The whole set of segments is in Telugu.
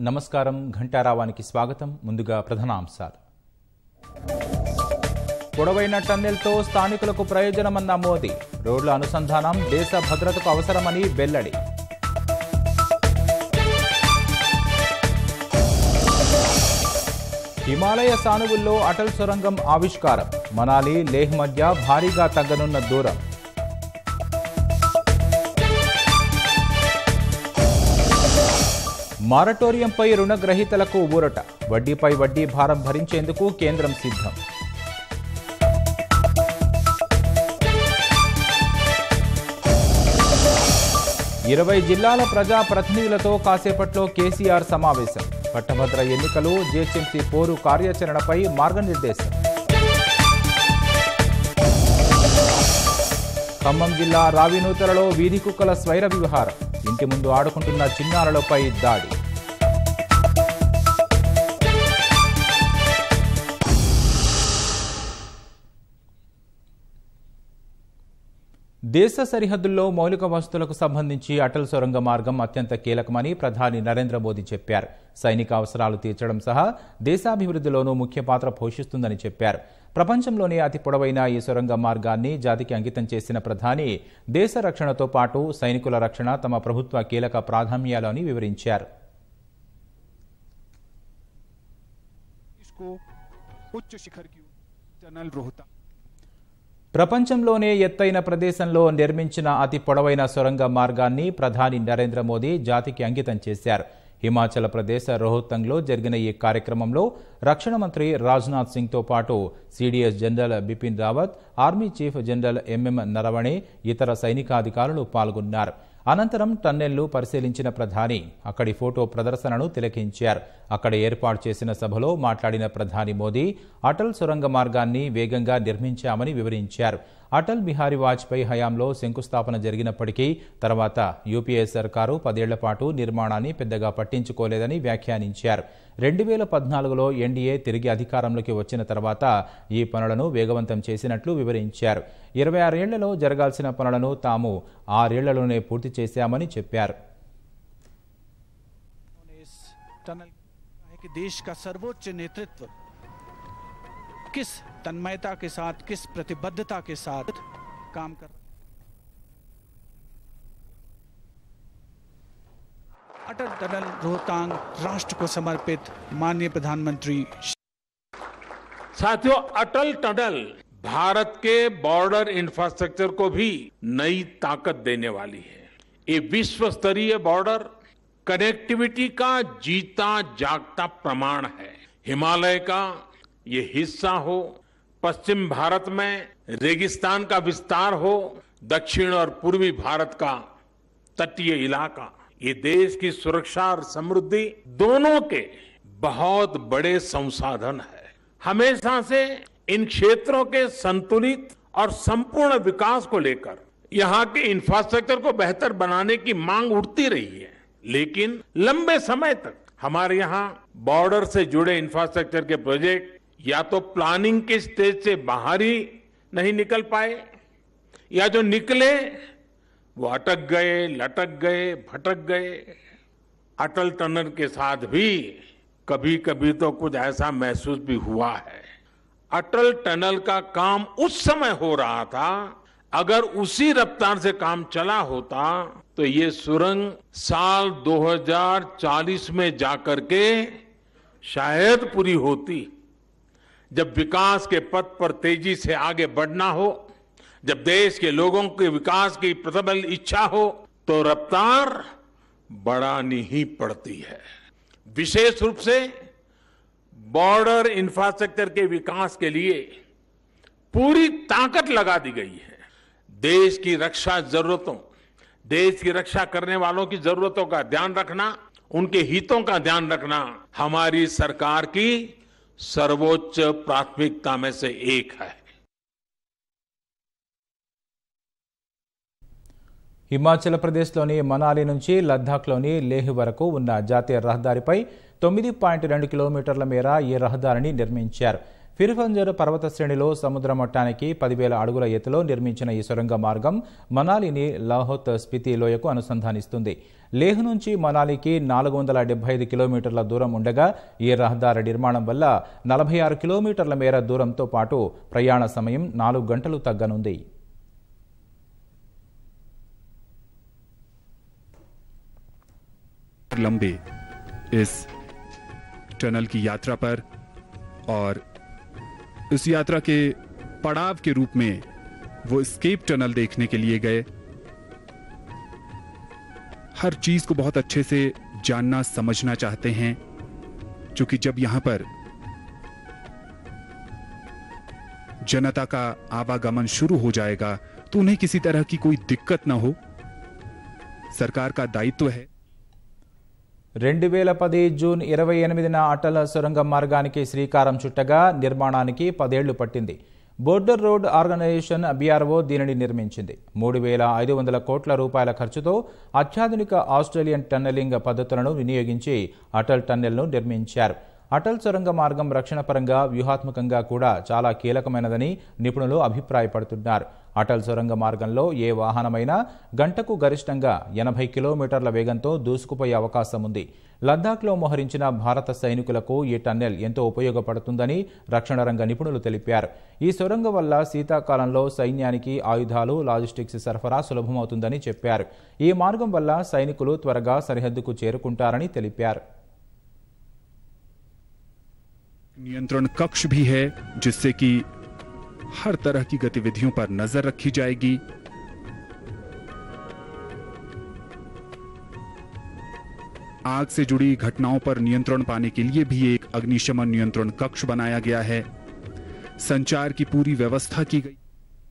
నమస్కారం ఘంటారావానికి స్వాగతం ముందుగా ప్రధానాంశాలు పొడవైన టన్నెల్తో స్థానికులకు ప్రయోజనమన్న మోదీ రోడ్ల అనుసంధానం దేశ భద్రతకు అవసరమని వెల్లడి హిమాలయ సానువుల్లో అటల్ సొరంగం ఆవిష్కారం మనాలి లేహ్ మధ్య భారీగా తగ్గనున్న దూరం మారటోరియంపై రుణగ్రహీతలకు ఊరట వడ్డీపై వడ్డీ భారం భరించేందుకు కేంద్రం సిద్ధం ఇరవై జిల్లాల ప్రజా ప్రతినిధులతో కాసేపట్లో కేసీఆర్ సమావేశం పట్టభద్ర ఎన్నికలు జీహెచ్ఎంసీ పోరు కార్యాచరణపై మార్గనిర్దేశం ఖమ్మం జిల్లా రావినూతలలో వీధి కుక్కల స్వైర వివహారం ఇంటి ముందు ఆడుకుంటున్న చిన్నారులపై దాడి దేశ సరిహద్దుల్లో మౌలిక వసతులకు సంబంధించి అటల్ సొరంగ మార్గం అత్యంత కీలకమని ప్రధాని నరేంద్ర మోదీ చెప్పారు సైనిక అవసరాలు తీర్చడం సహా దేశాభివృద్ధిలోనూ ముఖ్య పాత్ర పోషిస్తుందని చెప్పారు ప్రపంచంలోనే అతి పొడవైన ఈ సొరంగ మార్గాన్ని జాతికి అంకితం చేసిన ప్రధాని దేశ రక్షణతో పాటు సైనికుల రక్షణ తమ ప్రభుత్వ కీలక ప్రాధాన్యాలు అని వివరించారు इसको उच्च शिखर की टनल रोहता ప్రపంచంలోనే ఎత్తైన ప్రదేశంలో నిర్మించిన అతి పొడవైన సొరంగ మార్గాన్ని ప్రధాని నరేంద్ర మోదీ జాతికి అంకితం చేశారు హిమాచల్ ప్రదేశ్ రోహతంగ్లో జరిగిన ఈ కార్యక్రమంలో రక్షణ మంత్రి రాజ్నాథ్ సింగ్తో పాటు CDS general Bipin Rawat army chief general MM Naravane ఇతర సైనికాధికారులు పాల్గొన్నారు అనంతరం టన్నెల్ను పరిశీలించిన ప్రధాని అక్కడి ఫోటో ప్రదర్శనను తిలకించారు అక్కడ ఏర్పాటు చేసిన సభలో మాట్లాడిన ప్రధాని మోదీ అటల్ సొరంగ మార్గాన్ని వేగంగా నిర్మించామని వివరించారు అటల్ బిహారీ వాజ్పేయి హయాంలో శంకుస్థాపన జరిగినప్పటికీ తర్వాత యూపీఏ సర్కారు పదేళ్ల పాటు నిర్మాణాన్ని పెద్దగా పట్టించుకోలేదని వ్యాఖ్యానించారు రెండు వేల పద్నాలుగులో ఎన్డీఏ తిరిగి అధికారంలోకి వచ్చిన తర్వాత ఈ పనులను వేగవంతం చేసినట్లు వివరించారు ఇరవై ఆరేళ్లలో జరగాల్సిన పనులను తాము ఆరేళ్లలోనే పూర్తి చేశామని చెప్పారు उन्होंने इस टनल है कि देश का सर्वोच्च नेतृत्व किस तन्मयता के साथ किस प्रतिबद्धता के साथ काम कर रहा है। अटल टनल रोहतांग राष्ट्र को समर्पित माननीय प्रधानमंत्री साथियों अटल टनल भारत के बॉर्डर इंफ्रास्ट्रक्चर को भी नई ताकत देने वाली है ये विश्व स्तरीय बॉर्डर कनेक्टिविटी का जीता जागता प्रमाण है हिमालय का ये हिस्सा हो पश्चिम भारत में रेगिस्तान का विस्तार हो दक्षिण और पूर्वी भारत का तटीय इलाका ये देश की सुरक्षा और समृद्धि दोनों के बहुत बड़े संसाधन है हमेशा से इन क्षेत्रों के संतुलित और संपूर्ण विकास को लेकर यहाँ के इंफ्रास्ट्रक्चर को बेहतर बनाने की मांग उठती रही है लेकिन लंबे समय तक हमारे यहाँ बॉर्डर से जुड़े इंफ्रास्ट्रक्चर के प्रोजेक्ट या तो प्लानिंग के स्टेज से बाहर ही नहीं निकल पाए या जो निकले वो अटक गए लटक गए भटक गए अटल टनल के साथ भी कभी कभी तो कुछ ऐसा महसूस भी हुआ है अटल टनल का काम उस समय हो रहा था अगर उसी रफ्तार से काम चला होता तो ये सुरंग साल 2040 में जाकर के शायद पूरी होती जब विकास के पथ पर तेजी से आगे बढ़ना हो जब देश के लोगों के विकास की प्रबल इच्छा हो तो रफ्तार बढ़ानी ही पड़ती है विशेष रूप से बॉर्डर इंफ्रास्ट्रक्चर के विकास के लिए पूरी ताकत लगा दी गई है देश की रक्षा जरूरतों देश की रक्षा करने वालों की जरूरतों का ध्यान रखना उनके हितों का ध्यान रखना हमारी सरकार की सर्वोच्च प्राथमिकता में से एक है హిమాచల్ ప్రదేశ్లోని మనాలి నుంచి లద్దాఖ్లోని లేహ్ వరకు ఉన్న జాతీయ రహదారిపై తొమ్మిది పాయింట్ రెండు కిలోమీటర్ల మేర ఈ రహదారిని నిర్మించారు ఫిర్ఫంజర్ పర్వత శ్రేణిలో సముద్ర మట్టానికి పదివేల అడుగుల ఎత్తులో నిర్మించిన ఈ సొరంగ మార్గం మనాలిని లాహోత్ స్పితి లోయకు అనుసంధానిస్తుంది లేహ్ నుంచి మనాలికి నాలుగు వందల డెబ్బై ఐదు కిలోమీటర్ల దూరం ఉండగా ఈ రహదారి నిర్మాణం వల్ల నలభై ఆరు కిలోమీటర్ల మేర దూరంతో పాటు ప్రయాణ సమయం నాలుగు గంటలు తగ్గనుంది लंबे इस टनल की यात्रा पर और इस यात्रा के पड़ाव के रूप में वो स्केप टनल देखने के लिए गए हर चीज को बहुत अच्छे से जानना समझना चाहते हैं क्योंकि जब यहां पर जनता का आवागमन शुरू हो जाएगा तो उन्हें किसी तरह की कोई दिक्कत ना हो सरकार का दायित्व है రెండు వేల పది జూన్ ఇరవై ఎనిమిదిన అటల్ సొరంగ మార్గానికి శ్రీకారం చుట్టగా నిర్మాణానికి పదేళ్లు పట్టింది బోర్డర్ రోడ్ ఆర్గనైజేషన్ బీఆర్ఓ దీనిని నిర్మించింది మూడు వేల ఐదు వందల కోట్ల రూపాయల ఖర్చుతో అత్యాధునిక ఆస్ట్రేలియన్ టన్నెలింగ్ పద్ధతులను వినియోగించి అటల్ టన్నెల్ను నిర్మించారు అటల్ సొరంగ మార్గం రక్షణ పరంగా వ్యూహాత్మకంగా కూడా చాలా కీలకమైనదని నిపుణులు అభిప్రాయపడుతున్నారు అటల్ సొరంగ మార్గంలో ఏ వాహనమైనా గంటకు గరిష్టంగా ఎనభై కిలోమీటర్ల వేగంతో దూసుకుపోయే అవకాశం ఉంది లద్దాఖ్లో మోహరించిన భారత సైనికులకు ఈ టన్నెల్ ఎంతో ఉపయోగపడుతుందని రక్షణ రంగ నిపుణులు తెలిపారు ఈ సొరంగ వల్ల శీతాకాలంలో సైన్యానికి ఆయుధాలు లాజిస్టిక్స్ సరఫరా సులభమవుతుందని చెప్పారు ఈ మార్గం వల్ల సైనికులు త్వరగా సరిహద్దుకు చేరుకుంటారని తెలిపారు नियंत्रण कक्ष भी है जिससे कि हर तरह की गतिविधियों पर नजर रखी जाएगी आग से जुड़ी घटनाओं पर नियंत्रण पाने के लिए भी एक अग्निशमन नियंत्रण कक्ष बनाया गया है संचार की पूरी व्यवस्था की गई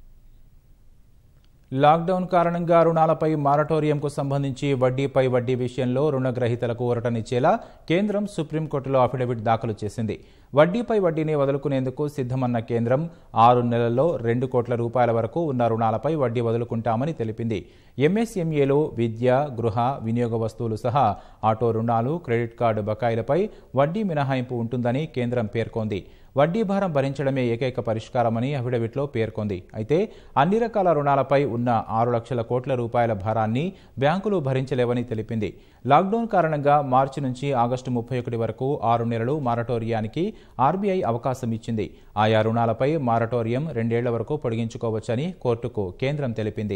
లాక్డౌన్ కారణంగా రుణాలపై మారటోరియంకు సంబంధించి వడ్డీపై వడ్డీ విషయంలో రుణగ్రహీతలకు ఊరటనిచ్చేలా కేంద్రం సుప్రీంకోర్టులో అఫిడవిట్ దాఖలు చేసింది వడ్డీపై వడ్డీని వదులుకునేందుకు సిద్ధమన్న కేంద్రం ఆరు నెలల్లో రెండు కోట్ల రూపాయల వరకు ఉన్న రుణాలపై వడ్డీ వదులుకుంటామని తెలిపింది ఎంఎస్ఎంఏలు విద్య గృహ వినియోగ వస్తువులు సహా ఆటో రుణాలు క్రెడిట్ కార్డు బకాయిలపై వడ్డీ మినహాయింపు ఉంటుందని కేంద్రం పేర్కొంది వడ్డీ భారం భరించడమే ఏకైక పరిష్కారమని అఫిడవిట్లో పేర్కొంది అయితే అన్ని రకాల రుణాలపై ఉన్న ఆరు లక్షల కోట్ల రూపాయల భారాన్ని బ్యాంకులు భరించలేవని తెలిపింది లాక్డౌన్ కారణంగా మార్చి నుంచి ఆగస్టు ముప్పై ఒకటి వరకు ఆరు నెలలు మారటోరియానికి ఆర్బీఐ అవకాశం ఇచ్చింది ఆయా రుణాలపై మారటోరియం రెండేళ్ల వరకు పొడిగించుకోవచ్చని కోర్టుకు కేంద్రం తెలిపింది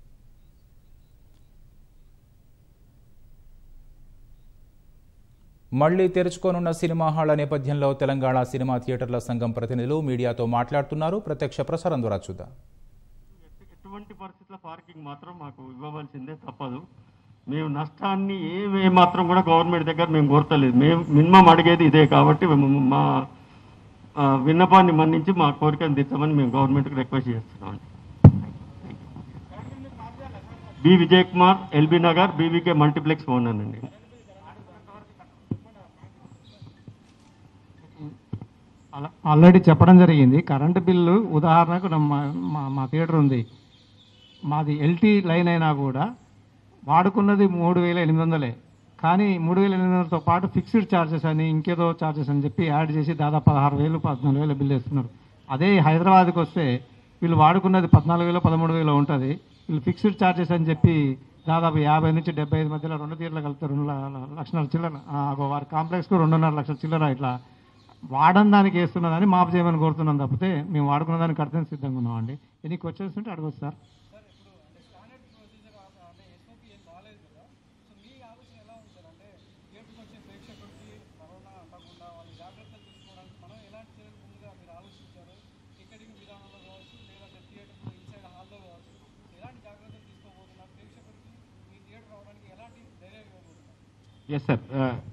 మళ్లీ తెరుచుకోనున్న సినిమా హాళ్ల నేపథ్యంలో తెలంగాణ సినిమా థియేటర్ల సంఘం ప్రతినిధులు మీడియాతో మాట్లాడుతున్నారు ప్రత్యక్ష ప్రసారం ద్వారా చూద్దాం ఎటువంటి పరిస్థితుల పార్కింగ్ మాత్రం మాకు ఇవ్వవలసిందే తప్పదు మేము నష్టాన్ని ఏ మాత్రం కూడా గవర్నమెంట్ దగ్గర మేము కోరతలేదు మేము మినిమం అడిగేది ఇదే కాబట్టి మేము మా ఆ, విన్నపాన్ని మన్నించి మా కోరికను తీర్చమని మేము గవర్నమెంట్కి రిక్వెస్ట్ చేస్తున్నాం B Vijay Kumar LB Nagar BVK multiplex owner అండి అలా ఆల్రెడీ చెప్పడం జరిగింది కరెంటు బిల్లు ఉదాహరణకు నా- మా మా- మా థియేటర్ ఉంది మాది ఎల్టీ లైన్ అయినా కూడా వాడుకున్నది మూడు వేల ఎనిమిది వందలే కానీ మూడు వేల ఎనిమిది వందలతో పాటు ఫిక్స్డ్ ఛార్జెస్ అని ఇంకేదో ఛార్జెస్ అని చెప్పి యాడ్ చేసి దాదాపు పదహారు వేలు పద్నాలుగు వేల బిల్లు వేస్తున్నారు అదే హైదరాబాద్కి వస్తే వీళ్ళు వాడుకున్నది పద్నాలుగు వేలు పదమూడు వేలు ఉంటుంది వీళ్ళు ఫిక్స్డ్ ఛార్జెస్ అని చెప్పి దాదాపు యాభై నుంచి డెబ్బై ఐదు మధ్యలో రెండు తీర్లు కలిపితే రెండు ల- లక్షల చిల్లర ఆ, వారి కాంప్లెక్స్కు రెండున్నర లక్షల చిల్లర ఇట్లా వాడని దానికి వేస్తున్నదని మాపు చేయమని కోరుతున్నాం తప్పితే మేము వాడుకున్న దానికి కడితే సిద్ధంగా ఉన్నామండి ఎన్ని క్వశ్చన్స్ ఉంటే అడగచ్చు sir yes sir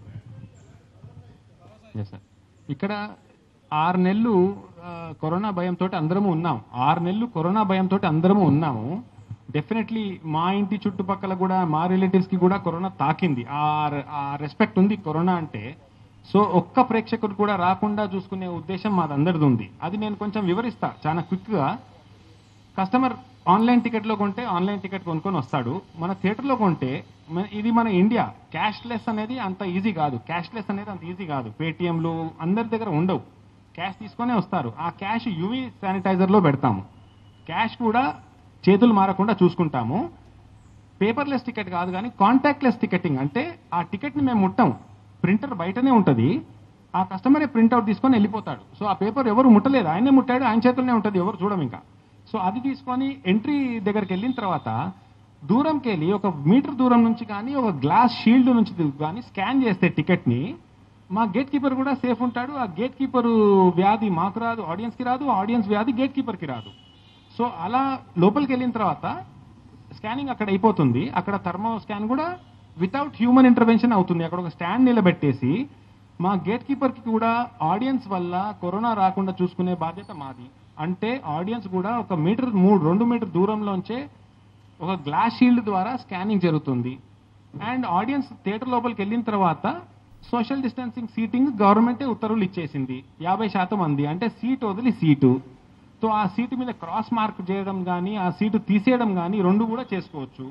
yes sir ఇక్కడ ఆరు నెలలు ఆ, కరోనా భయంతో అందరము ఉన్నాం ఆరు నెలలు కరోనా భయంతో అందరము ఉన్నాము డెఫినెట్లీ మా ఇంటి చుట్టుపక్కల కూడా మా రిలేటివ్స్కి కూడా కరోనా తాకింది ఆ ఆ రెస్పెక్ట్ ఉంది కరోనా అంటే సో ఒక్క ప్రేక్షకుడు కూడా రాకుండా చూసుకునే ఉద్దేశం మాదందరిది ఉంది అది నేను కొంచెం వివరిస్తా చాలా క్విక్గా కస్టమర్ ఆన్లైన్ టికెట్లో కొంటే ఆన్లైన్ టికెట్ కొనుక్కొని వస్తాడు మన థియేటర్లో కొంటే మన- ఇది మన ఇండియా క్యాష్లెస్ అనేది అంత ఈజీ కాదు క్యాష్లెస్ అనేది అంత ఈజీ కాదు పేటిఎంలు అందరి దగ్గర ఉండవు క్యాష్ తీసుకొనే వస్తారు ఆ క్యాష్ యూవీ శానిటైజర్లో పెడతాము క్యాష్ కూడా చేతులు మారకుండా చూసుకుంటాము పేపర్లెస్ టికెట్ కాదు కానీ కాంటాక్ట్లెస్ టికెటింగ్ అంటే ఆ టికెట్ని మేము ముట్టాం ప్రింటర్ బయటనే ఉంటుంది ఆ కస్టమరే ప్రింట్అవుట్ తీసుకొని వెళ్ళిపోతాడు సో ఆ పేపర్ ఎవరు ముట్టలేదు ఆయనే ముట్టాడు ఆయన చేతుల్లోనే ఉంటుంది ఎవరు చూడం ఇంకా సో అది తీసుకొని ఎంట్రీ దగ్గరికి వెళ్ళిన తర్వాత దూరంకి వెళ్ళి ఒక మీటర్ దూరం నుంచి కానీ ఒక గ్లాస్ షీల్డ్ నుంచి కానీ స్కాన్ చేస్తే టికెట్ని మా గేట్ కీపర్ కూడా సేఫ్ ఉంటాడు ఆ గేట్ కీపర్ వ్యాధి మాకు రాదు ఆడియన్స్కి రాదు ఆడియన్స్ వ్యాధి గేట్ కీపర్కి రాదు సో అలా లోపలికి వెళ్ళిన తర్వాత స్కానింగ్ అక్కడ అయిపోతుంది అక్కడ థర్మో స్కాన్ కూడా వితౌట్ హ్యూమన్ ఇంటర్వెన్షన్ అవుతుంది అక్కడ ఒక స్టాండ్ నిలబెట్టేసి మా గేట్ కీపర్కి కూడా ఆడియన్స్ వల్ల కరోనా రాకుండా చూసుకునే బాధ్యత మాది అంటే ఆడియన్స్ కూడా ఒక మీటర్ మూడు రెండు మీటర్ దూరంలోంచే ఒక గ్లాస్ షీల్డ్ ద్వారా స్కానింగ్ జరుగుతుంది అండ్ ఆడియన్స్ థియేటర్ లోపలికి వెళ్ళిన తర్వాత సోషల్ డిస్టెన్సింగ్ సీటింగ్ గవర్నమెంటే ఉత్తర్వులు ఇచ్చేసింది యాభై శాతం అంది అంటే సీట్ వదిలి సీటు సో ఆ సీటు మీద క్రాస్ మార్క్ చేయడం కానీ ఆ సీటు తీసేయడం కానీ రెండు కూడా చేసుకోవచ్చు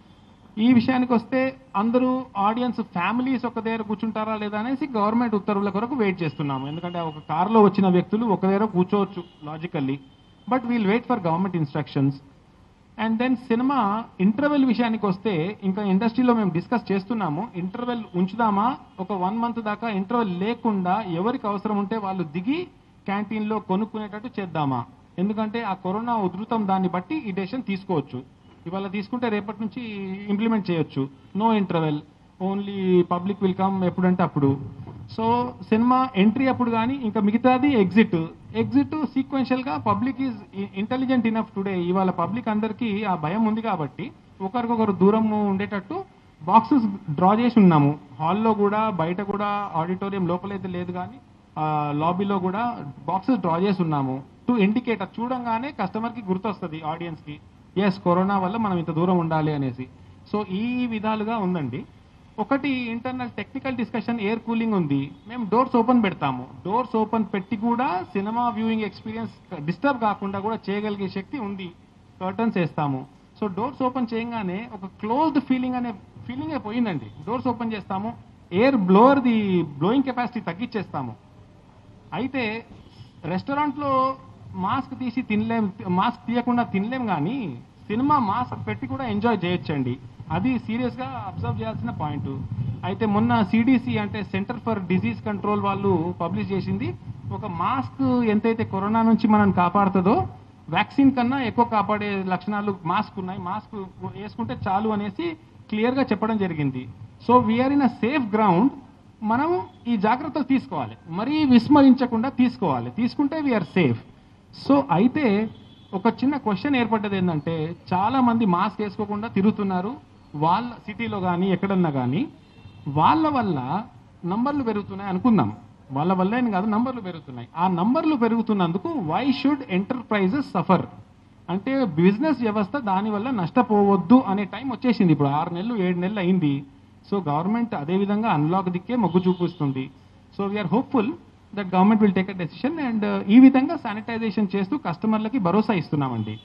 ఈ విషయానికి వస్తే అందరూ ఆడియన్స్ ఫ్యామిలీస్ ఒక దగ్గర కూర్చుంటారా లేదా అనేసి గవర్నమెంట్ ఉత్తర్వుల కొరకు వెయిట్ చేస్తున్నాము ఎందుకంటే ఒక కారులో వచ్చిన వ్యక్తులు ఒక దగ్గర కూర్చోవచ్చు logically but we'll wait for government instructions and then cinema interval విషయానికి వస్తే ఇంకా ఇండస్ట్రీలో మేము డిస్కస్ చేస్తున్నాము ఇంటర్వెల్ ఉంచుదామా ఒక వన్ మంత్ దాకా ఇంటర్వెల్ లేకుండా ఎవరికి అవసరం ఉంటే వాళ్ళు దిగి క్యాంటీన్లో కొనుక్కునేటట్టు చేద్దామా ఎందుకంటే ఆ కరోనా ఉధృతం దాన్ని బట్టి ఈ డెసిషన్ తీసుకోవచ్చు ఇవాళ తీసుకుంటే రేపటి నుంచి ఇంప్లిమెంట్ చేయొచ్చు no interval only public will come ఎప్పుడంటే అప్పుడు సో సినిమా ఎంట్రీ అప్పుడు కానీ ఇంకా మిగతాది ఎగ్జిట్ ఎగ్జిట్ సీక్వెన్షియల్ గా public is intelligent enough today ఇవాళ పబ్లిక్ అందరికీ ఆ భయం ఉంది కాబట్టి ఒకరికొకరు దూరం ఉండేటట్టు బాక్సెస్ డ్రా చేసి ఉన్నాము హాల్లో కూడా బయట కూడా ఆడిటోరియం లోపలైతే లేదు కానీ లాబీలో కూడా బాక్సెస్ డ్రా చేసి ఉన్నాము టు ఇండికేటర్ చూడంగానే కస్టమర్కి గుర్తొస్తుంది ఆడియన్స్కి ఎస్ కరోనా వల్ల మనం ఇంత దూరం ఉండాలి అనేసి సో ఈ విధాలుగా ఉందండి ఒకటి internal technical discussion air cooling ఉంది మేము డోర్స్ ఓపెన్ పెడతాము డోర్స్ ఓపెన్ పెట్టి కూడా సినిమా వ్యూయింగ్ ఎక్స్పీరియన్స్ డిస్టర్బ్ కాకుండా కూడా చేయగలిగే శక్తి ఉంది కర్టన్స్ వేస్తాము సో డోర్స్ ఓపెన్ చేయగానే ఒక క్లోజ్డ్ ఫీలింగ్ అనే ఫీలింగే పోయిందండి డోర్స్ ఓపెన్ చేస్తాము air blower the blowing capacity తగ్గించేస్తాము అయితే రెస్టారెంట్లో మాస్క్ తీసి తినలేం మాస్క్ తీయకుండా తినలేం కానీ సినిమా మాస్క్ పెట్టి కూడా ఎంజాయ్ చేయొచ్చండి అది సీరియస్గా అబ్జర్వ్ చేయాల్సిన పాయింట్ అయితే మొన్న సిడిసి అంటే సెంటర్ ఫర్ డిజీజ్ కంట్రోల్ వాళ్ళు పబ్లిష్ చేసింది ఒక మాస్క్ ఎంతైతే కరోనా నుంచి మనం కాపాడుతుందో వ్యాక్సిన్ కన్నా ఎక్కువ కాపాడే లక్షణాలు మాస్క్ ఉన్నాయి మాస్క్ వేసుకుంటే చాలు అనేసి క్లియర్గా చెప్పడం జరిగింది so we're in a safe ground మనం ఈ జాగ్రత్తలు తీసుకోవాలి మరీ విస్మరించకుండా తీసుకోవాలి తీసుకుంటే వీఆర్ సేఫ్ సో అయితే ఒక చిన్న క్వశ్చన్ ఏర్పడ్డది ఏంటంటే చాలా మంది మాస్క్ వేసుకోకుండా తిరుగుతున్నారు వాళ్ళ సిటీలో కానీ ఎక్కడన్నా కానీ వాళ్ళ వల్ల నంబర్లు పెరుగుతున్నాయి అనుకుందాం వాళ్ళ వల్ల ఏం కాదు నంబర్లు పెరుగుతున్నాయి ఆ నంబర్లు పెరుగుతున్నందుకు వై షుడ్ ఎంటర్ప్రైజెస్ సఫర్ అంటే బిజినెస్ వ్యవస్థ దానివల్ల నష్టపోవద్దు అనే టైం వచ్చేసింది ఇప్పుడు ఆరు నెలలు ఏడు నెలలు అయింది సో గవర్నమెంట్ అదే విధంగా అన్లాక్ దిక్కే మొగ్గు చూపిస్తుంది so we're hopeful that government will take a decision and ఈ విధంగా శానిటైజేషన్ చేస్తూ కస్టమర్లకి భరోసా ఇస్తున్నామండి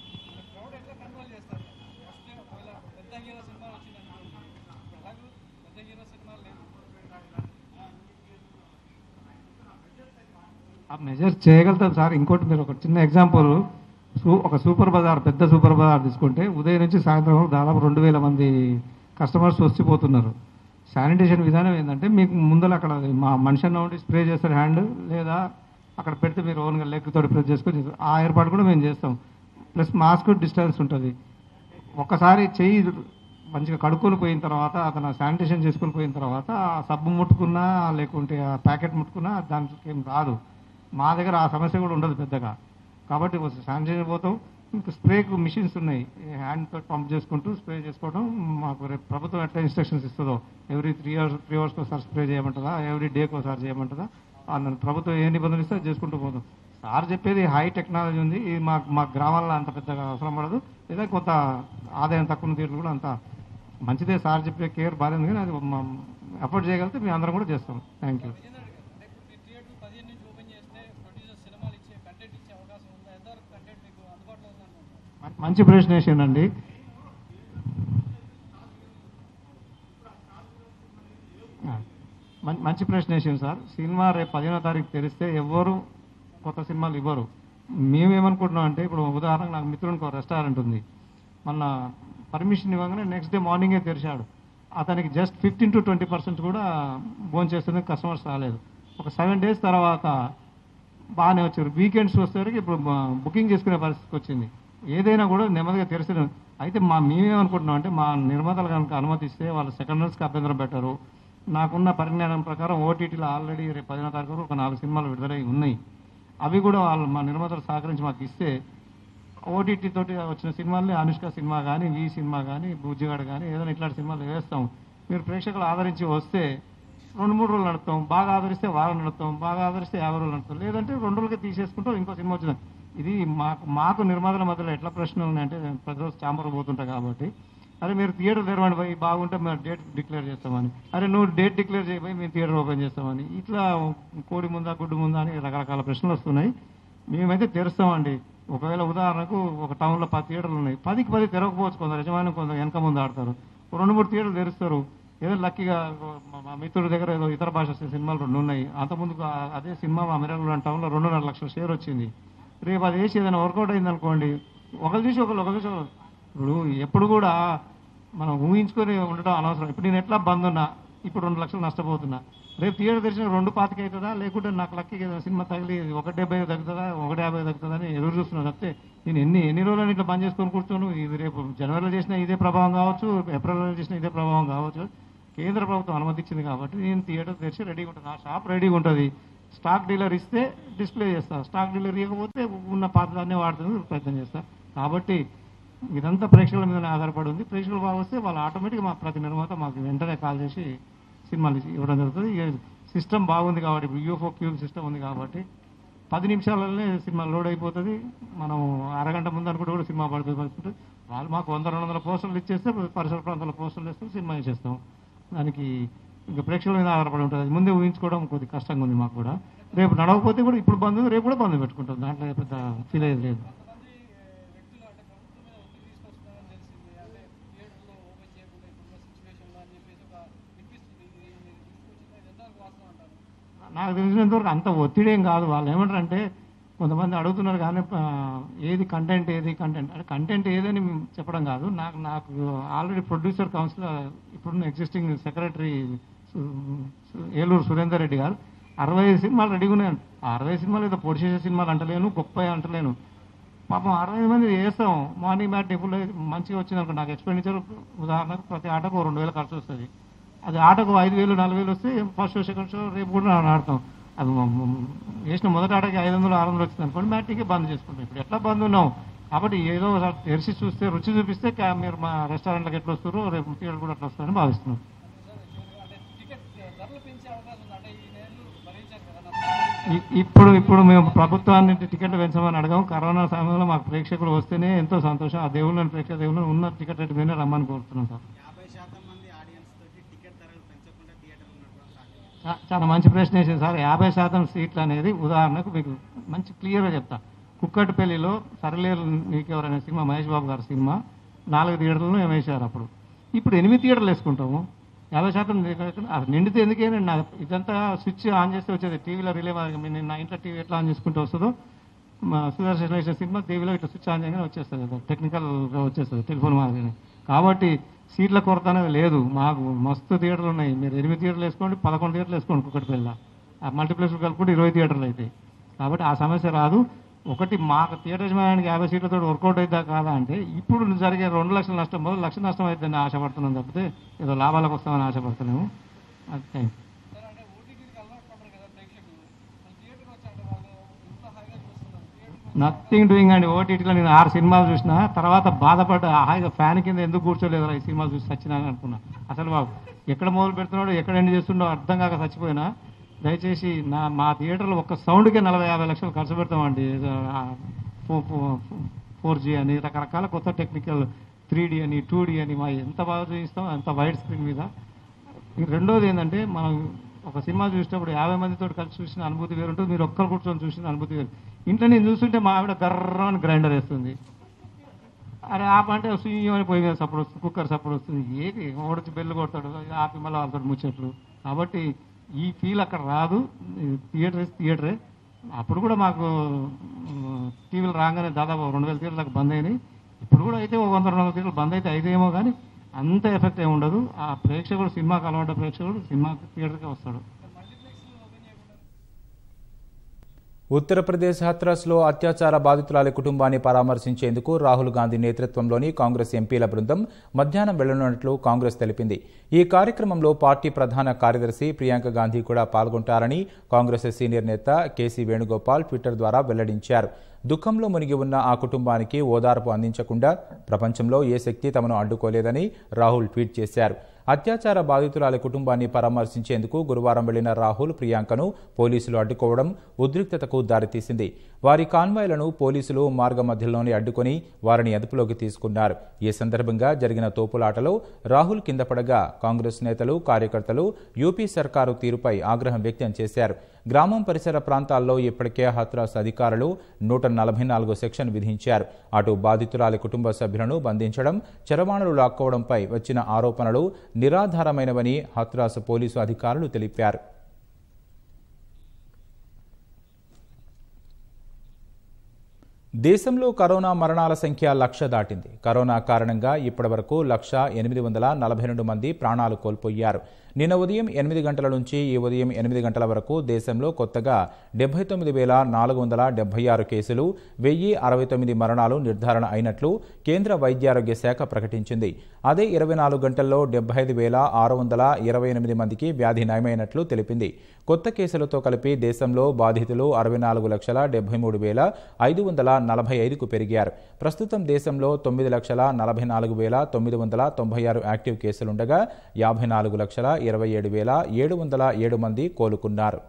ఆ మెజర్స్ చేయగలుగుతాం సార్ ఇంకోటి మీరు ఒక చిన్న ఎగ్జాంపుల్ సూ ఒక సూపర్ బజార్ పెద్ద సూపర్ బజార్ తీసుకుంటే ఉదయం నుంచి సాయంత్రం వరకు దాదాపు రెండు వేల మంది కస్టమర్స్ వచ్చిపోతున్నారు శానిటేషన్ విధానం ఏంటంటే మీకు ముందర అక్కడ మా మనిషి అన్న ఉండి స్ప్రే చేస్తారు హ్యాండ్ లేదా అక్కడ పెడితే మీరు ఓన్గా లెగ్ తోటి ప్రెస్ చేసుకొని చేస్తారు. ఆ ఏర్పాటు కూడా మేము చేస్తాం ప్లస్ మాస్క్ డిస్టెన్స్ ఉంటుంది ఒక్కసారి చెయ్యి మంచిగా కడుక్కొని పోయిన తర్వాత అతను శానిటేషన్ చేసుకొని పోయిన తర్వాత ఆ సబ్బు ముట్టుకున్నా లేకుంటే ఆ ప్యాకెట్ ముట్టుకున్నా దానికి ఏం రాదు మా దగ్గర ఆ సమస్య కూడా ఉండదు పెద్దగా కాబట్టి శానిటైజర్ పోతాం ఇంకా స్ప్రేకు మిషన్స్ ఉన్నాయి హ్యాండ్ తోటి పంప్ చేసుకుంటూ స్ప్రే చేసుకోవడం మాకు రేపు ప్రభుత్వం ఎట్లా ఇన్స్ట్రక్షన్స్ ఇస్తుందో ఎవ్రీ త్రీ అవర్స్ త్రీ అవర్స్కి ఒకసారి స్ప్రే చేయమంటుందా ఎవ్రీ డేకి ఒకసారి చేయమంటుందా ఆ నన్ను ప్రభుత్వం ఏ నిబంధనలు ఇస్తే అది చేసుకుంటూ పోతాం సార్ చెప్పేది హై టెక్నాలజీ ఉంది ఇది మా మా గ్రామాల్లో అంత పెద్దగా అవసరం పడదు లేదా కొంత ఆదాయం తక్కువ తీరు కూడా అంత మంచిదే సార్ చెప్పే కేర్ బాగాలేదు కానీ అది అఫోర్డ్ చేయగలిగితే మేము అందరం కూడా చేస్తాం థ్యాంక్ యూ మంచి ప్రశ్న వేసిండండి మం- మంచి ప్రశ్న వేసింది సార్ సినిమా రేపు పదిహేనో తారీఖు తెరిస్తే ఎవ్వరు కొత్త సినిమాలు ఇవ్వరు మేమేమనుకుంటున్నాం అంటే ఇప్పుడు ఉదాహరణకు నాకు మిత్రునికి ఒక రెస్టారెంట్ ఉంది మొన్న పర్మిషన్ ఇవ్వగానే నెక్స్ట్ డే మార్నింగే తెరిచాడు అతనికి just fifteen to twenty percent కూడా భోజనం చేస్తుంది కస్టమర్స్ రాలేదు ఒక సెవెన్ డేస్ తర్వాత బాగానే వచ్చారు వీకెండ్స్ వచ్చేసరికి ఇప్పుడు బ- బుకింగ్ చేసుకునే పరిస్థితికి వచ్చింది ఏదైనా కూడా నెమ్మదిగా తెరిచిన అయితే మా మేమేమనుకుంటున్నాం అంటే మా నిర్మాతలు కనుక అనుమతిస్తే వాళ్ళు సెకండరీస్కి అభ్యంతరం పెట్టరు నాకున్న పరిజ్ఞానం ప్రకారం ఓటీటీలో ఆల్రెడీ రేపు పదిహేనో తారీఖు వరకు ఒక నాలుగు సినిమాలు విడుదలై ఉన్నాయి అవి కూడా వాళ్ళు మా నిర్మాతలు సహకరించి మాకు ఇస్తే ఓటీటీ తోటి వచ్చిన సినిమాల్ని అనుష్క సినిమా కానీ ఈ సినిమా కానీ బుజ్జిగాడు కానీ ఏదైనా ఇట్లాంటి సినిమాలు వేస్తాం మీరు ప్రేక్షకులు ఆదరించి వస్తే రెండు మూడు రోజులు నడుపుతాం బాగా ఆదరిస్తే వారం నడుపుతాం బాగా ఆదరిస్తే యాభై రోజులు నడుపుతాం లేదంటే రెండు రోజులకి తీసేసుకుంటాం ఇంకో సినిమా వచ్చింది ఇది మాకు మాకు నిర్మాతల మధ్యలో ఎట్లా ప్రశ్నలు ఉన్నాయంటే నేను ప్రతిరోజు చాంబర్ పోతుంటా కాబట్టి అరే మీరు థియేటర్ తెరవండి పోయి బాగుంటే మేము డేట్ డిక్లేర్ చేస్తామని అరే నువ్వు డేట్ డిక్లేర్ చేయబోయి మేము థియేటర్ ఓపెన్ చేస్తామని ఇట్లా కోడి ముందా గుడ్డు ముందా అని రకరకాల ప్రశ్నలు వస్తున్నాయి మేమైతే తెరుస్తామండి ఒకవేళ ఉదాహరణకు ఒక టౌన్లో పది థియేటర్లు ఉన్నాయి పదికి పది తెరవకపోవచ్చు కొందరు యజమాని కొందరు వెనక ముందు ఆడతారు ఓ రెండు మూడు థియేటర్లు తెరుస్తారు ఏదో లక్కీగా మా- మా మిత్రుడి దగ్గర ఏదో ఇతర భాష సినిమాలు రెండు ఉన్నాయి అంతకుముందు ఆ- అదే సినిమా మా మిరల్ టౌన్లో రెండున్నర లక్షల షేర్ వచ్చింది రేపు అది వేసి ఏదైనా వర్కౌట్ అయింది అనుకోండి ఒకరు చూసి ఒకరు ఒకరు చూసి ఒకరు. ఇప్పుడు ఎప్పుడు కూడా మనం ఊహించుకొని ఉండడం అనవసరం ఇప్పుడు నేను ఎట్లా బంద్ ఉన్నా ఇప్పుడు రెండు లక్షలు నష్టపోతున్నా రేపు థియేటర్ తెరిచిన రెండు పాతికి అవుతుందా లేకుంటే నాకు లక్కీ సినిమా తగిలి ఒక డెబ్బై తగ్గుతుందా ఒకటి యాభై తగ్గుతుందా అని ఎదురు చూస్తున్నాను తప్పితే నేను ఎన్ని ఎన్ని రోజులు ఇట్లా బంద్ చేసుకొని కూర్చోను ఇది రేపు జనవరిలో చేసిన ఇదే ప్రభావం కావచ్చు ఏప్రిల్లో చేసిన ఇదే ప్రభావం కావచ్చు కేంద్ర ప్రభుత్వం అనుమతించింది కాబట్టి నేను థియేటర్ తెరిచి రెడీగా ఉంటుంది నా షాప్ రెడీగా ఉంటుంది స్టాక్ డీలర్ ఇస్తే డిస్ప్లే చేస్తా స్టాక్ డీలర్ ఇవ్వకపోతే ఉన్న పాత్రలన్నీ వాడుతుంది ప్రయత్నం చేస్తా కాబట్టి ఇదంతా ప్రేక్షకుల మీద ఆధారపడి ఉంది ప్రేక్షకులు బాగా వస్తే వాళ్ళు ఆటోమేటిక్గా మా ప్రతి నిర్మాత మాకు వెంటనే కాల్ చేసి సినిమాలు ఇచ్చి- ఇవ్వడం జరుగుతుంది ఇక సిస్టమ్ బాగుంది కాబట్టి ఇప్పుడు యూఎఫ్ఓ క్యూబ్ సిస్టమ్ ఉంది కాబట్టి పది నిమిషాలలోనే సినిమా లోడ్ అయిపోతుంది మనం అరగంట ముందు అనుకుంటే కూడా సినిమా పడిపోయి పరిస్థితి వాళ్ళు మాకు వంద రెండు వందల పోస్టర్లు ఇచ్చేస్తే పరిసర ప్రాంతాల పోస్టర్లు ఇస్తే సినిమా ఇచ్చేస్తాం దానికి ఇంకా ప్రేక్షకుల మీద ఆధారపడి ఉంటుంది అది ముందే ఊహించుకోవడం కొద్దిగా కష్టంగా ఉంది మాకు కూడా రేపు నడవకపోతే కూడా ఇప్పుడు బంద్ ఉంది రేపు కూడా బంద్ పెట్టుకుంటాం దాంట్లో పెద్ద ఫీల్ అయ్యేది లేదు నాకు తెలిసినంత వరకు అంత ఒత్తిడి ఏం కాదు వాళ్ళు ఏమంటారంటే కొంతమంది అడుగుతున్నారు కానీ ఆ, ఏది కంటెంట్ ఏది కంటెంట్ అంటే కంటెంట్ ఏదని చెప్పడం కాదు నాకు నాకు ఆల్రెడీ ప్రొడ్యూసర్ కౌన్సిల్ ఇప్పుడున్న ఎగ్జిస్టింగ్ సెక్రటరీ ఏలూరు సురేందర్ రెడ్డి గారు అరవై ఐదు సినిమాలు రెడీగా ఉన్నాయి ఆ అరవై సినిమాలు ఏదో పొడి చేసే సినిమాలు అంటలేను గొప్ప అంటలేను పాపం అరవై మంది చేస్తాం మార్నింగ్ మ్యాట్ ఇప్పుడు మంచిగా వచ్చింది అనుకో నాకు ఎక్స్పెండిచర్ ఉదాహరణకు ప్రతి ఆటకు ఓ రెండు వేలు ఖర్చు వస్తుంది అది ఆటకు ఐదు వేలు నాలుగు వేలు వస్తే ఫస్ట్ షో సెకండ్ షో రేపు కూడా నేను ఆడతాం అది మ- మ- వేసిన మొదటి ఆటకి ఐదు వందలు ఆరు వందలు వచ్చింది అనుకోండి మ్యాట్కి బంద్ చేసుకుంటాం ఇప్పుడు ఎట్లా బంద్ ఉన్నాం కాబట్టి ఏదో ఒకసారి తెరిచి చూస్తే రుచి చూపిస్తే కా- మీరు మా రెస్టారెంట్లకు ఎట్లా వస్తారో రేపు థియేటర్ కూడా అట్లా వస్తారని భావిస్తున్నాం ఇ- ఇప్పుడు ఇప్పుడు మేము ప్రభుత్వాన్ని టికెట్లు పెంచమని అడగాం కరోనా సమయంలో మాకు ప్రేక్షకులు వస్తేనే ఎంతో సంతోషం ఆ దేవుళ్ళని ప్రేక్షక దేవుళ్ళని ఉన్న టికెట్ రేటు మీదనే రమ్మని కోరుతున్నాం సార్ చా- చాలా మంచి ప్రశ్న వేసింది సార్ యాభై శాతం సీట్లు అనేది ఉదాహరణకు మీకు మంచి క్లియర్గా చెప్తా కుక్కటిపల్లిలో సరలేరు నీకెవరనే సినిమా మహేష్ బాబు గారి సినిమా నాలుగు థియేటర్లను మేము వేసారు అప్పుడు ఇప్పుడు ఎనిమిది థియేటర్లు వేసుకుంటాము యాభై శాతం దిగ- అది నిండితే ఎందుకే నా ఇదంతా స్విచ్ ఆన్ చేస్తే వచ్చేది టీవీలో రిలే నేను నా ఇంట్లో టీవీ ఎట్లా ఆన్ చేసుకుంటూ వస్తుందో మా సుదర్శన్ వేసిన సినిమా టీవీలో ఇట్లా స్విచ్ ఆన్ చేయగానే వచ్చేస్తుంది అది టెక్నికల్గా వచ్చేస్తుంది టెలిఫోన్ మాదిరి కాబట్టి సీట్ల కొరత అనేది లేదు మాకు మస్తు థియేటర్లు ఉన్నాయి మీరు ఎనిమిది థియేటర్లు వేసుకోండి పదకొండు థియేటర్లు వేసుకోండి కుక్కటిపల్లి ఆ మల్టీప్లెక్స్ కలుపుకుంటే ఇరవై థియేటర్లు అవుతాయి కాబట్టి ఆ సమస్య రాదు ఒకటి మాకు థియేటర్ యజమానికి యాభై సీట్లతో వర్కౌట్ అవుతా కాదా అంటే ఇప్పుడు జరిగే రెండు లక్షల నష్టం బదులు లక్ష నష్టం అవుతుందని ఆశపడుతున్నాం తప్పితే ఏదో లాభాలకు వస్తామని ఆశపడుతున్నాము అది థ్యాంక్ నథింగ్ డూయింగ్ అండి ఓటీటీలో నేను ఆరు సినిమాలు చూసిన తర్వాత బాధపడ్డ హాయిగా ఫ్యాన్ కింద ఎందుకు కూర్చోలేదు ఈ సినిమాలు చూసి చచ్చినాను అనుకున్నా అసలు బాబు ఎక్కడ మొదలు పెడుతున్నాడో ఎక్కడ ఎండ్ చేస్తుండో అర్థం కాక చచ్చిపోయినా దయచేసి నా మా థియేటర్లో ఒక్క సౌండ్కే నలభై యాభై లక్షలు ఖర్చు పెడతామండి ఫోర్ జీ అని రకరకాల కొత్త టెక్నికల్ త్రీ డి అని టూ డి అని మా ఎంత బాగా చూపిస్తాం అంత వైడ్ స్క్రీన్ మీద ఇంక రెండోది ఏంటంటే మనం ఒక సినిమా చూసేటప్పుడు యాభై మందితో కలిసి చూసిన అనుభూతి వేరు ఉంటుంది మీరు ఒక్కరు కూర్చొని చూసిన అనుభూతి వేరు ఇంట్లో నేను చూస్తుంటే మా ఆవిడ గర్రని గ్రైండర్ వేస్తుంది అరే ఆపంటే సుయ్యం అని పోయి మీద సపోర్ట్ వస్తుంది కుక్కర్ సపోర్ట్ వస్తుంది ఏది ఓడొచ్చి బెల్లు కొడతాడు ఆపి మళ్ళీ వాళ్ళతో ముచ్చట్లు కాబట్టి ఈ ఫీల్ అక్కడ రాదు థియేటర్ థియేటరే అప్పుడు కూడా మాకు టీవీలు రాగానే దాదాపు రెండు వేల థియేటర్లకు బంద్ అయినాయి ఇప్పుడు కూడా అయితే ఒక వంద రెండు వందల థియేటర్లు బంద్ అయితే అయితేమో కానీ అంత ఎఫెక్ట్ ఏమి ఉండదు ఆ ప్రేక్షకుడు సినిమాకి అలవాటు ప్రేక్షకుడు సినిమా థియేటర్కి వస్తాడు ఉత్తరప్రదేశ్ హత్రాస్లో అత్యాచార బాధితురాలి కుటుంబాన్ని పరామర్శించేందుకు రాహుల్ గాంధీ నేతృత్వంలోని కాంగ్రెస్ ఎంపీల బృందం మధ్యాహ్నం వెళ్లనున్నట్లు కాంగ్రెస్ తెలిపింది ఈ కార్యక్రమంలో పార్టీ ప్రధాన కార్యదర్శి ప్రియాంక గాంధీ కూడా పాల్గొంటారని కాంగ్రెస్ సీనియర్ నేత కేసీ వేణుగోపాల్ ట్విట్టర్ ద్వారా వెల్లడించారు దుఃఖంలో మునిగి ఉన్న ఆ కుటుంబానికి ఓదార్పు అందించకుండా ప్రపంచంలో ఏ శక్తి తమను అడ్డుకోలేదని రాహుల్ ట్వీట్ చేశారు అత్యాచార బాధితురాలి కుటుంబాన్ని పరామర్శించేందుకు గురువారం వెళ్లిన రాహుల్ ప్రియాంకను పోలీసులు అడ్డుకోవడం ఉద్రిక్తతకు దారితీసింది వారి కాన్వాయ్లను పోలీసులు మార్గ మధ్యలోనే అడ్డుకొని వారిని అదుపులోకి తీసుకున్నారు ఈ సందర్భంగా జరిగిన తోపులాటలో రాహుల్ కింద పడగా కాంగ్రెస్ నేతలు కార్యకర్తలు యూపీ సర్కారు తీరుపై ఆగ్రహం వ్యక్తం చేశారు గ్రామం పరిసర ప్రాంతాల్లో ఇప్పటికే హత్రాస్ అధికారులు నూట నలభై నాలుగు సెక్షన్ విధించారు అటు బాధితురాలి కుటుంబ సభ్యులను బంధించడం చరవాణులు లాక్కోవడంపై వచ్చిన ఆరోపణలు నిరాధారమైనవని హత్రాస్ పోలీసు అధికారులు తెలిపారు దేశంలో కరోనా మరణాల సంఖ్య లక్ష దాటింది కరోనా కారణంగా ఇప్పటివరకు లక్ష ఎనిమిది వందల నలభై రెండు మంది ప్రాణాలు కోల్పోయారు నిన్న ఉదయం ఎనిమిది గంటల నుంచి ఈ ఉదయం ఎనిమిది గంటల వరకు దేశంలో కొత్తగా డెబ్బై తొమ్మిది వేల నాలుగు వందల డెబ్బై ఆరు కేసులు వెయ్యి అరవై తొమ్మిది మరణాలు నిర్ధారణ అయినట్లు కేంద్ర వైద్యారోగ్య శాఖ ప్రకటించింది అదే ఇరవై నాలుగు గంటల్లో డెబ్బై ఐదు వేల ఆరు వందల ఇరవై ఎనిమిది మందికి వ్యాధి నయమైనట్లు తెలిపింది కొత్త కేసులతో కలిపి దేశంలో బాధితులు అరవై నాలుగు లక్షల డెబ్బై మూడు వేల ఐదు వందల నలభై ఐదుకు పెరిగారు ప్రస్తుతం దేశంలో తొమ్మిది లక్షల నలభై నాలుగు వేల తొమ్మిది వందల తొంభై ఆరు యాక్టివ్ కేసులుండగా యాభై నాలుగు లక్షల ఇరవై ఏడు వేల ఏడు వందల ఏడు మంది కోలుకున్నారు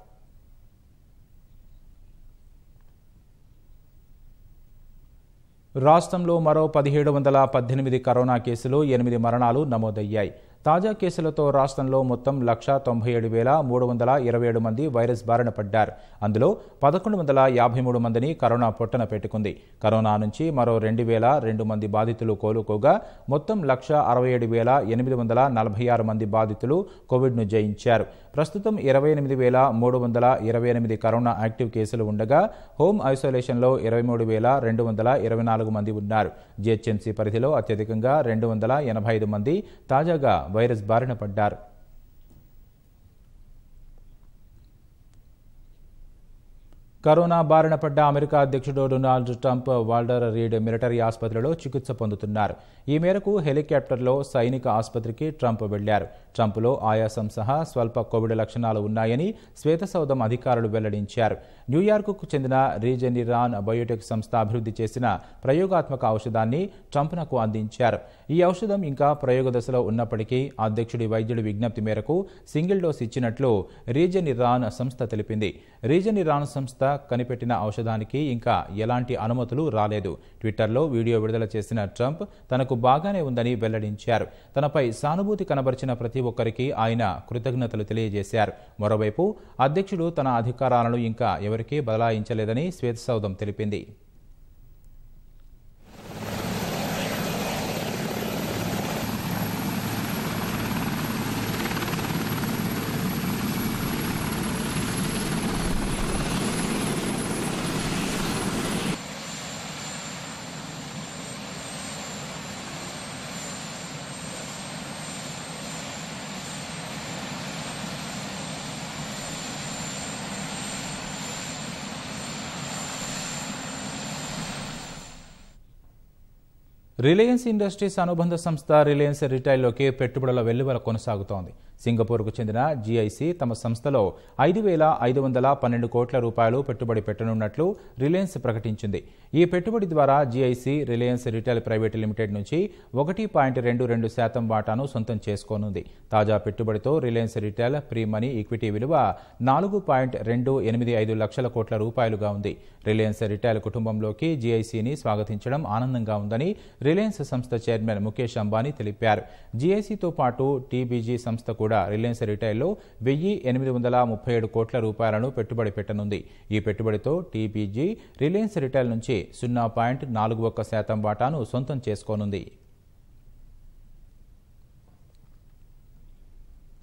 రాష్ట్రంలో మరో పదిహేడు వందల పద్దెనిమిది కరోనా కేసులు ఎనిమిది మరణాలు నమోదయ్యాయి తాజా కేసులతో రాష్ట్రంలో మొత్తం లక్ష తొంభై ఏడు వేల మూడు వందల ఇరవై ఏడు మంది వైరస్ బారిన పడ్డారు అందులో పదకొండు వందల యాభై మూడు మందిని కరోనా పొట్టన పెట్టుకుంది కరోనా నుంచి మరో రెండు వేల రెండు మంది బాధితులు కోలుకోగా మొత్తం లక్ష అరవై ఏడు వేల ఎనిమిది వందల నలభై ఆరు మంది బాధితులు కోవిడ్ను జయించారు ప్రస్తుతం ఇరవై ఎనిమిది వేల మూడు వందల ఇరవై ఎనిమిది కరోనా యాక్టివ్ కేసులు ఉండగా హోమ్ ఐసోలేషన్లో ఇరవై మూడు వేల రెండు వందల ఇరవై నాలుగు మంది ఉన్నారు జిహెచ్ఎంసీ పరిధిలో అత్యధికంగా రెండు వందల ఎనభై ఐదు మంది తాజాగా వైరస్ బారిన పడ్డారు కరోనా బారిన పడ్డ అమెరికా అధ్యక్షుడు Donald Trump Walter Reed military ఆసుపత్రిలో చికిత్స పొందుతున్నారు ఈ మేరకు హెలికాప్టర్లో సైనిక ఆసుపత్రికి ట్రంప్ వెళ్లారు ట్రంప్లో ఆయాసం సహా స్వల్ప కోవిడ్ లక్షణాలు ఉన్నాయని శ్వేతసౌధం అధికారులు వెల్లడించారు న్యూయార్క్కు చెందిన రీజెనిరాన్ బయోటెక్ సంస్థ అభివృద్ధి చేసిన ప్రయోగాత్మక ఔషధాన్ని ట్రంప్నకు అందించారు ఈ ఔషధం ఇంకా ప్రయోగ దశలో ఉన్నప్పటికీ అధ్యక్షుడి వైద్యుడి విజ్ఞప్తి మేరకు సింగిల్ డోస్ ఇచ్చినట్లు రీజెనిరాన్ సంస్థ తెలిపింది రీజెనిరాన్ సంస్థ కనిపెట్టిన ఔషధానికి ఇంకా ఎలాంటి అనుమతులు రాలేదు ట్విట్టర్లో వీడియో విడుదల చేసిన ట్రంప్ తనకు బాగానే ఉందని వెల్లడించారు తనపై సానుభూతి కనబరిచిన ప్రతి ఒక్కరికి ఆయన కృతజ్ఞతలు తెలియజేశారు మరోవైపు అధ్యక్షుడు తన అధికారాలను ఇంకా ఎవరికీ బదలాయించలేదని శ్వేతసౌధం తెలిపింది రిలయన్స్ ఇండస్ట్రీస్ అనుబంధ సంస్థ రిలయన్స్ రిటైల్లోకి పెట్టుబడుల వెల్లువల కొనసాగుతోంది సింగపూర్కు చెందిన జీఐసి తమ సంస్థలో ఐదు వేల ఐదు వందల పన్నెండు కోట్ల రూపాయలు పెట్టుబడి పెట్టనున్నట్లు రిలయన్స్ ప్రకటించింది ఈ పెట్టుబడి ద్వారా GIC Reliance Retail private limited నుంచి ఒకటి పాయింట్ రెండు రెండు శాతం వాటాను సొంతం చేసుకోనుంది తాజా పెట్టుబడితో Reliance Retail pre money equity విలువ నాలుగు పాయింట్ రెండు ఎనిమిది ఐదు లక్షల కోట్ల రూపాయలుగా ఉంది రిలయన్స్ రిటైల్ కుటుంబంలోకి జీఐసీని స్వాగతించడం ఆనందంగా ఉందని రిలయన్స్ సంస్థ చైర్మన్ ముఖేష్ అంబానీ తెలిపారు జీఐసీతో పాటు టీబీజీ సంస్థ కూడా రిలయన్స్ రిటైల్లో వెయ్యి ఎనిమిది వందల ముప్పై ఏడు కోట్ల రూపాయలను పెట్టుబడి పెట్టనుంది ఈ పెట్టుబడితో టీబీజీ రిలయన్స్ రిటైల్ నుంచి సున్నా పాయింట్ నాలుగు ఒక్క శాతం వాటాను సొంతం చేసుకోనుంది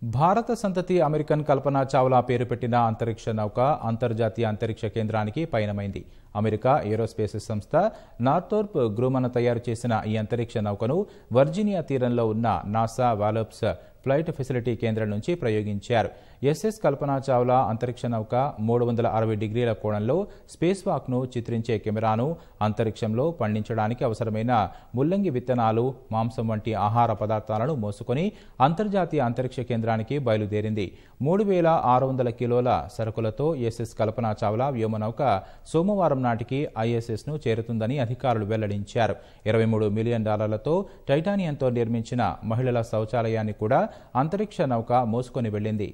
భారత సంతతి అమెరికన్ కల్పన చావ్లా పేరు పెట్టిన అంతరిక్ష నౌక అంతర్జాతీయ అంతరిక్ష కేంద్రానికి పయనమైంది అమెరికా ఏరోస్పేస్ సంస్థ నార్థోర్ప్ గ్రూమన్ తయారు చేసిన ఈ అంతరిక్ష నౌకను వర్జీనియా తీరంలో ఉన్న నాసా వాలోప్స్ ఫ్లైట్ ఫెసిలిటీ కేంద్రం నుంచి ప్రయోగించారు ఎస్ఎస్ కల్పనా చావ్లా అంతరిక్ష నౌక మూడు వందల అరవై డిగ్రీల కోణంలో స్పేస్ వాక్ను చిత్రించే కెమెరాను అంతరిక్షంలో పండించడానికి అవసరమైన ముల్లంగి విత్తనాలు మాంసం వంటి ఆహార పదార్థాలను మోసుకొని అంతర్జాతీయ అంతరిక్ష కేంద్రానికి బయలుదేరింది మూడు వేల ఆరు వందల కిలోల సరుకులతో ఎస్ఎస్ కల్పనా చావ్లా వ్యోమనౌక సోమవారం నాటికి ఐఎస్ఎస్ను చేరుతుందని అధికారులు వెల్లడించారు ఇరవై మూడు మిలియన్ డాలర్లతో టైటానియంతో నిర్మించిన మహిళల శౌచాలయాన్ని కూడా అంతరిక్ష నౌక మోసుకొని వెళ్ళింది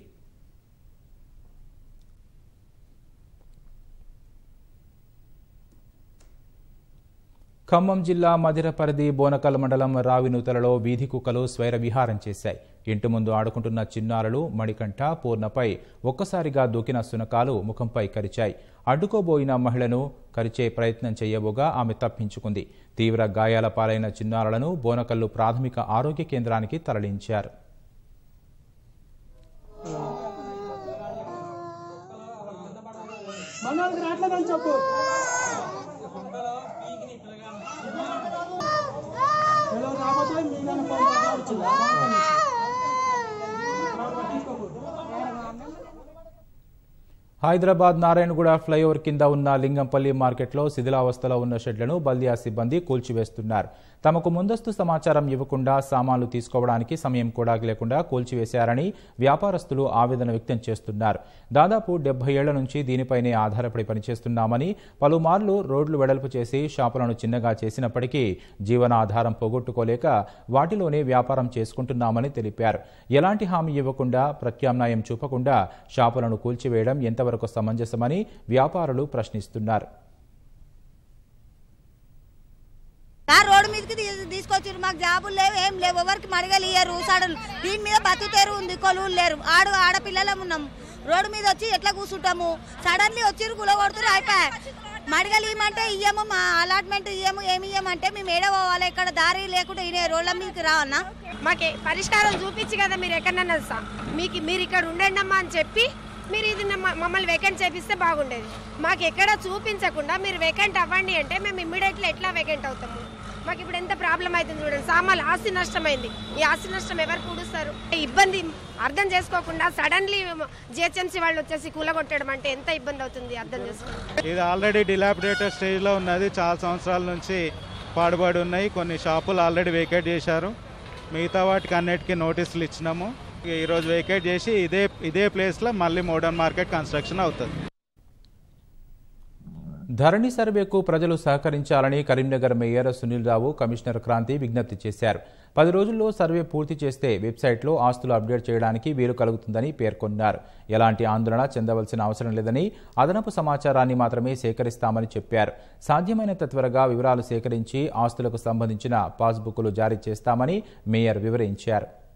ఖమ్మం జిల్లా మధిర పరిధి బోనకల్ మండలం రావినూతలలో వీధి కుక్కలు స్వైర విహారం చేశాయి ఇంటి ముందు ఆడుకుంటున్న చిన్నారులు మణికంఠ పూర్ణపై ఒక్కసారిగా దూకిన శునకాలు ముఖంపై కరిచాయి అడ్డుకోబోయిన మహిళను కరిచే ప్రయత్నం చేయబోగా ఆమె తప్పించుకుంది తీవ్ర గాయాల పాలైన చిన్నారులను బోనకల్లు ప్రాథమిక ఆరోగ్య కేంద్రానికి తరలించారు హైదరాబాద్ నారాయణగూడ ఫ్లైఓవర్ కింద ఉన్న లింగంపల్లి మార్కెట్లో శిథిలావస్థలో ఉన్న షెడ్లను బల్దియా సిబ్బంది కూల్చివేస్తున్నారు తమకు ముందస్తు సమాచారం ఇవ్వకుండా సామాన్లు తీసుకోవడానికి సమయం కూడా లేకుండా కూల్చివేశారని వ్యాపారస్తులు ఆవేదన వ్యక్తం చేస్తున్నారు దాదాపు డెబ్బై ఏళ్ల నుంచి దీనిపైనే ఆధారపడి పనిచేస్తున్నామని పలుమార్లు రోడ్లు వెడల్పు చేసి షాపులను చిన్నగా చేసినప్పటికీ జీవనాధారం పోగొట్టుకోలేక వాటిలోనే వ్యాపారం చేసుకుంటున్నామని తెలిపారు ఎలాంటి హామీ ఇవ్వకుండా ప్రత్యామ్నాయం చూపకుండా షాపులను కూల్చివేయడం ఎంతవరకు సమంజసమని వ్యాపారులు ప్రశ్నిస్తున్నారు ఆ రోడ్డు మీదకి తీ- తీసుకొచ్చిర్రు మాకు జాబులు లేవు ఏం లేవు ఎవరికి మడగలు ఇయ్యరు సడలు దీని మీద బతుకుతారు ఉంది కొలువులు లేరు ఆడు ఆడపిల్లలం ఉన్నాం రోడ్డు మీద వచ్చి ఎట్లా కూర్చుంటాము సడన్లీ వచ్చిర్రు గుల కొడుతురు అయిపోయా మడగలు ఇవ్వమంటే ఇయ్యము మా అలాట్మెంట్ ఇయ్యము ఏమి ఇయ్యమంటే మేము ఏడ పోవాలి ఇక్కడ దారి లేకుండా ఈయన రోడ్ల మీదకి రావన్నా మాకు పరిష్కారం చూపించి కదా మీరు ఎక్కడన్నా సా- మీకు మీరు ఇక్కడ ఉండండి అమ్మా అని చెప్పి మీరు ఇది నమ్మ- మమ్మల్ని వేకెంట్ చేపిస్తే బాగుండేది మాకు ఎక్కడ చూపించకుండా మీరు వేకెంట్ అవ్వండి అంటే మేము ఇమ్మీడియట్లీ ఎట్లా వేకెంట్ అవుతాము మాకు ఇప్పుడు ఎంత ప్రాబ్లం అవుతుంది చూడండి సామాన్లు ఆస్తి నష్టమైంది ఈ ఆస్తి నష్టం ఎవరు కూడుస్తారు ఇబ్బంది అర్థం చేసుకోకుండా సడన్లీ జిహెచ్ఎంసీ వాళ్ళు వచ్చేసి కూలగొట్టడం అంటే ఎంత ఇబ్బంది అవుతుంది అర్థం చేసుకోండి ఇది ఆల్రెడీ డిలాపిడేటెడ్ స్టేజ్లో ఉన్నది చాలా సంవత్సరాల నుంచి పాడుబడి ఉన్నాయి కొన్ని షాపులు ఆల్రెడీ వేకేట్ చేశారు మిగతా వాటికి అన్నిటికీ నోటీసులు ఇచ్చినాము ఇక ఈరోజు వేకేట్ చేసి ఇదే ఇదే ప్లేస్లో మళ్ళీ మోడర్న్ మార్కెట్ కన్స్ట్రక్షన్ అవుతుంది ధరణి సర్వేకు ప్రజలు సహకరించాలని కరీంనగర్ మేయర్ సునీల్ రావు కమిషనర్ క్రాంతి విజ్ఞప్తి చేశారు పది రోజుల్లో సర్వే పూర్తి చేస్తే వెబ్సైట్లో ఆస్తులు అప్డేట్ చేయడానికి వీలు కలుగుతుందని పేర్కొన్నారు ఎలాంటి ఆందోళన చెందవలసిన అవసరం లేదని అదనపు సమాచారాన్ని మాత్రమే సేకరిస్తామని చెప్పారు సాధ్యమైనంత త్వరగా వివరాలు సేకరించి ఆస్తులకు సంబంధించిన పాస్బుక్లు జారీ చేస్తామని మేయర్ వివరించారు